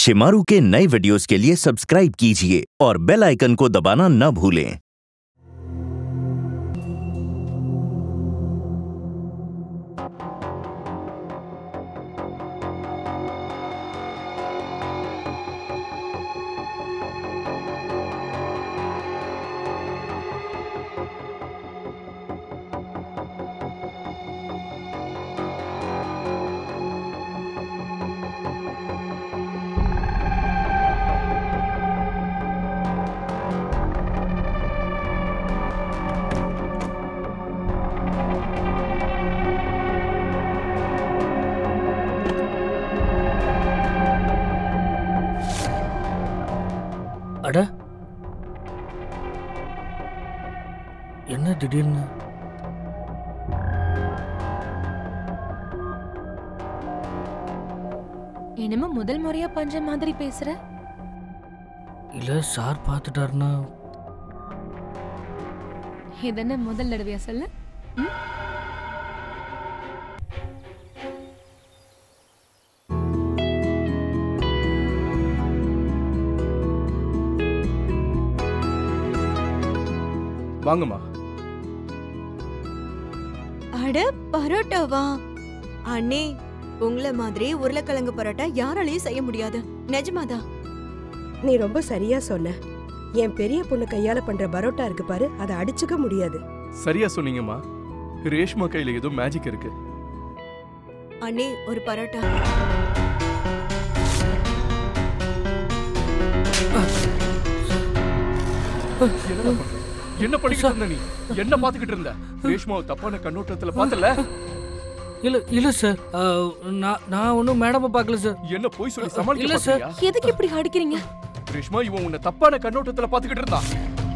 शिमारू के नए वीडियोस के लिए सब्सक्राइब कीजिए और बेल आइकन को दबाना न भूलें அட என்ன திடீர்னு என்னமோ முதல் முறையா பஞ்ச மாதிரி பேசுற இல்ல சார் பார்த்துட்டாருன்னா இதென்ன முதல் தடவையா சொல்லு ம்? வாங்கம்மா அட பரோட்டாவா அண்ணே உங்கள மாதிரி உருளைக்கிழங்கு பரோட்டா யாராலையும் செய்ய முடியாது நிஜமாதான் நீ ரொம்ப சரியா சொன்ன என் பெரிய பொண்ணு கையால பண்ற பரோட்டா இருக்கு பாரு அதை அடிச்சுக்க முடியாது சரியா சொன்னீங்கம்மா ரேஷ்மா கையில ஏதோ மேஜிக் இருக்கு அண்ணே ஒரு பரோட்டா என்னடா பண்ற? என்ன பண்ணிக்கிட்டு இருந்த நீ என்ன பாத்துக்கிட்டு இருந்த ரேஷ்மாவை தப்பான கண்ணோட்டத்துல பார்த்தல இல்ல இல்ல சார் அஹ், நான் நான் ஒன்றும் மேடமை பார்க்கல சார் என்ன போய் சொல்லி இல்ல சமாளிக்க சார். பாத்தியா எதுக்கு இப்படி அடிக்கிறீங்க ரேஷ்மா இவன் உன்னை தப்பான கண்ணோட்டத்துல பாத்துக்கிட்டு இருந்தான்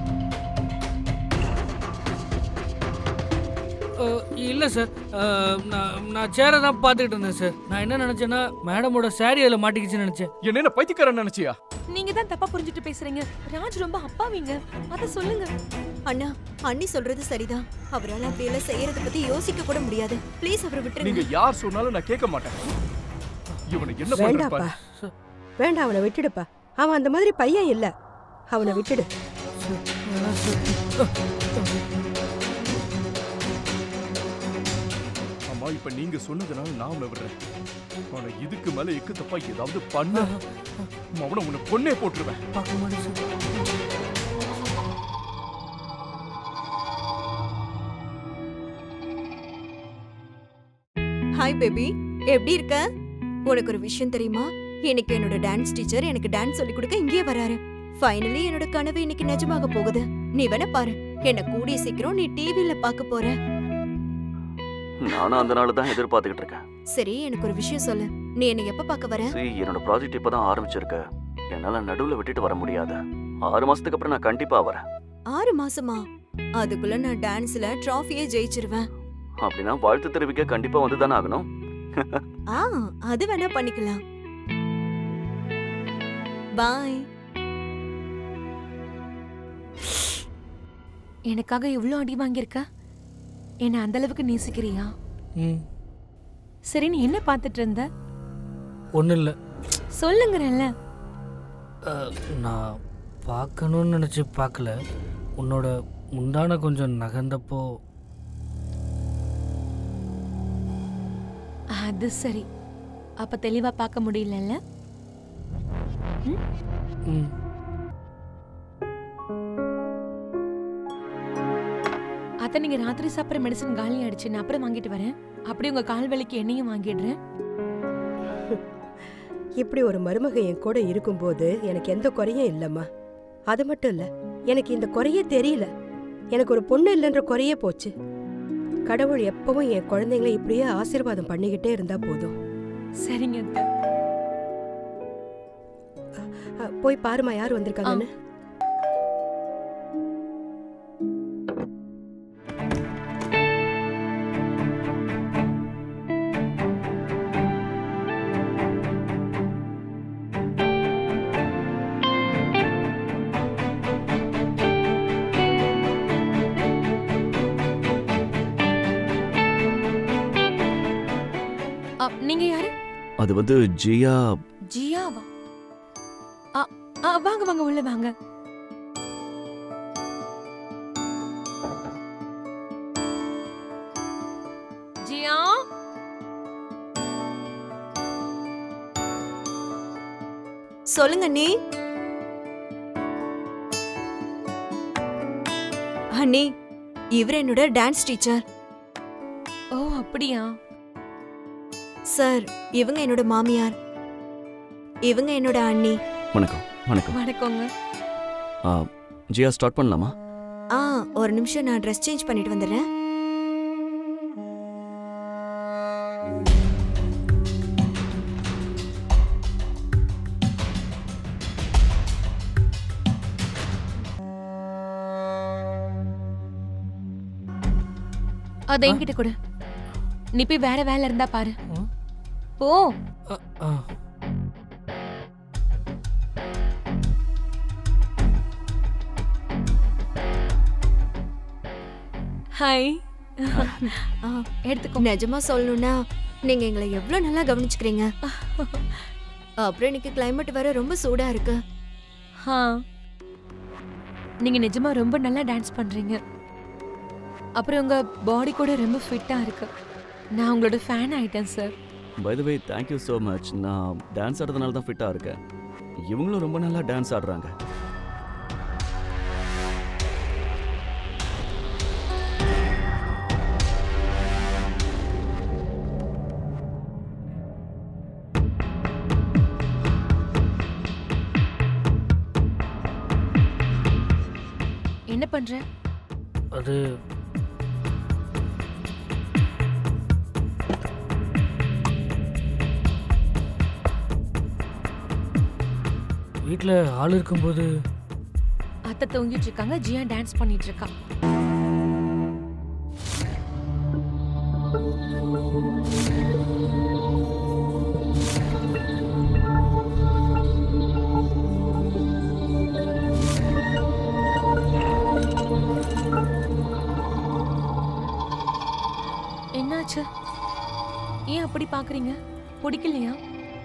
அஹ், இல்ல சார் அஹ், நான் நான் சேரை தான் பார்த்துக்கிட்டு இருந்தேன் சார் நான் என்ன நினைச்சேன்னா மேடமோட சாரி அதில் மாட்டிக்கிச்சுன்னு நினைச்சேன் என்ன என்ன பைத்தியக்காரன் நினைச்சியா நீங்க தான் தப்பா புரிஞ்சுட்டு பேசுறீங்க ராஜ் ரொம்ப அப்பாவிங்க அத சொல்லுங்க அண்ணா அண்ணி சொல்றது சரிதான் அவரால் அப்படி எல்லாம் செய்யறத பத்தி யோசிக்க கூட முடியாது ப்ளீஸ் அவரை நீங்க விட்டுருங்க யார் சொன்னாலும் நான் கேட்க மாட்டேன் இவனை என்ன பண்ற வேண்டாப்பா பாரு வேண்டாம் அவனை விட்டுடுப்பா அவன் அந்த மாதிரி பையன் இல்ல அவனை விட்டுடு அம்மா இப்ப நீங்க சொன்னதுனால நான் அவனை விடுறேன் ஆனா இதுக்கு மேல எக்கு தப்பா ஏதாவது பண்ண அவனை உன்னை பொண்ணே போட்டுருவேன் பார்க்க மாட்டேன் சார் ஹாய் பேபி எப்படி இருக்க உனக்கு ஒரு விஷயம் தெரியுமா இன்னைக்கு என்னோட டான்ஸ் டீச்சர் எனக்கு டான்ஸ் சொல்லி கொடுக்க இங்கேயே வராரு ஃபைனலி என்னோட கனவு இன்னைக்கு நிஜமாக போகுது நீ வேணா பாரு என்ன கூடிய சீக்கிரம் நீ டிவில பார்க்க போற நானும் அந்த நாள் தான் எதிர்பார்த்துக்கிட்டு இருக்கேன் சரி எனக்கு ஒரு விஷயம் சொல்லு நீ என்ன எப்ப பார்க்க வர சரி என்னோட ப்ராஜெக்ட் இப்பதான் ஆரம்பிச்சிருக்கு என்னால நடுவுல விட்டுட்டு வர முடியாது ஆறு மாசத்துக்கு அப்புறம் நான் கண்டிப்பா வரேன் ஆறு மாசமா அதுக்குள்ள நான் டான்ஸ்ல ட்ராஃபியே ஜெயிச்சிருவேன் அப்படின்னா வாழ்த்து தெரிவிக்க கண்டிப்பா வந்து தானே ஆகணும் ஆ அது வேணா பண்ணிக்கலாம் பாய் எனக்காக இவ்ளோ அடி வாங்கியிருக்க என்ன அந்த அளவுக்கு நேசிக்கிறியா ம் சரி நீ என்ன பார்த்துட்டு இருந்த ஒன்றும் இல்லை சொல்லுங்கிறேன்ல நான் பார்க்கணும்னு நினச்சி பார்க்கல உன்னோட முந்தான கொஞ்சம் நகர்ந்தப்போ அது சரி அப்ப தெளிவா பார்க்க முடியலல்ல ம் அத நீங்க ராத்திரி சாப்பிட்ற மெடிசன் காலி ஆயிடுச்சு நான் அப்புறம் வாங்கிட்டு வரேன் அப்படியே உங்க கால் வலிக்கு எண்ணெயும் வாங்கிடுறேன் இப்படி ஒரு மருமக என் கூட இருக்கும்போது எனக்கு எந்த குறையும் இல்லம்மா அது மட்டும் இல்ல எனக்கு இந்த குறையே தெரியல எனக்கு ஒரு பொண்ணு இல்லைன்ற குறையே போச்சு கடவுள் எப்பவும் என் குழந்தைங்களை இப்படியே ஆசீர்வாதம் பண்ணிக்கிட்டே இருந்தா போதும் சரிங்க அத்தை. அ, போய் பாருமா யார் வந்திருக்காங்கன்னு அ, நீங்க யாரு அது வந்து ஜியா ஜியாவா ஆ வாங்க வாங்க உள்ள வாங்க ஜியா சொல்லுங்க அண்ணி அண்ணி இவர் என்னோட டான்ஸ் டீச்சர் ஓ அப்படியா சார் இவங்க என்னோட மாமியார் இவங்க என்னோட அண்ணி வணக்கம் வணக்கம் வணக்கங்க ஆ, ஜியா ஸ்டார்ட் பண்ணலாமா ஆ ஒரு நிமிஷம் நான் ட்ரெஸ் சேஞ்ச் பண்ணிட்டு வந்துடுறேன் அத என்கிட்ட கொடு நீ போய் வேற வேலை இருந்தா பாரு ம். போ அ, ஆ. ஹாய் ஆ, எடுத்துக்கோ நிஜமா சொல்லணும்னா நீங்க எங்களை எவ்வளவு நல்லா கவனிச்சுக்கிறீங்க அப்புறம் இன்னைக்கு கிளைமேட் வேற ரொம்ப சூடா இருக்கு ஹா நீங்க நிஜமா ரொம்ப நல்லா டான்ஸ் பண்றீங்க அப்புறம் உங்க பாடி கூட ரொம்ப ஃபிட்டா இருக்கு நான் உங்களோட ஃபேன் ஆயிட்டேன் sir by the way thank you so much நான் டான்ஸ் ஆடுறதுனால தான் ஃபிட்டாக இருக்கேன் இவங்களும் ரொம்ப நல்லா டான்ஸ் ஆடுறாங்க என்ன பண்ற அது வீட்டில் ஆள் இருக்கும்போது அத்தை தூங்கிட்டு இருக்காங்க ஜியா டான்ஸ் பண்ணிட்டு இருக்கா என்னாச்சு ஏன் அப்படி பாக்குறீங்க பிடிக்கலையா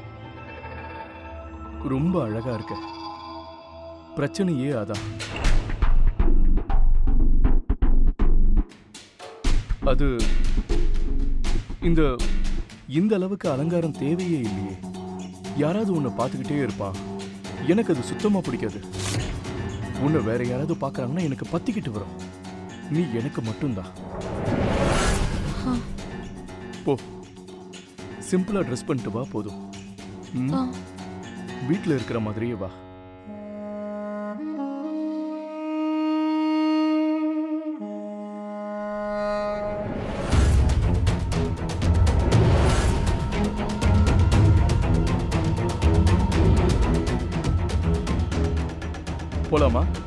ரொம்ப அழகா இருக்க பிரச்சனையே அதான் அது இந்த இந்த அளவுக்கு அலங்காரம் தேவையே இல்லையே யாராவது உன்னை பார்த்துக்கிட்டே இருப்பா எனக்கு அது சுத்தமா பிடிக்காது உன்னை வேற யாராவது பார்க்கறாங்கன்னா எனக்கு பத்திக்கிட்டு வரும் நீ எனக்கு மட்டும்தான் போ சிம்பிளா ட்ரெஸ் பண்ணிட்டு வா போதும் ம்? ஆ. வீட்ல இருக்கிற மாதிரியே வா போலாமா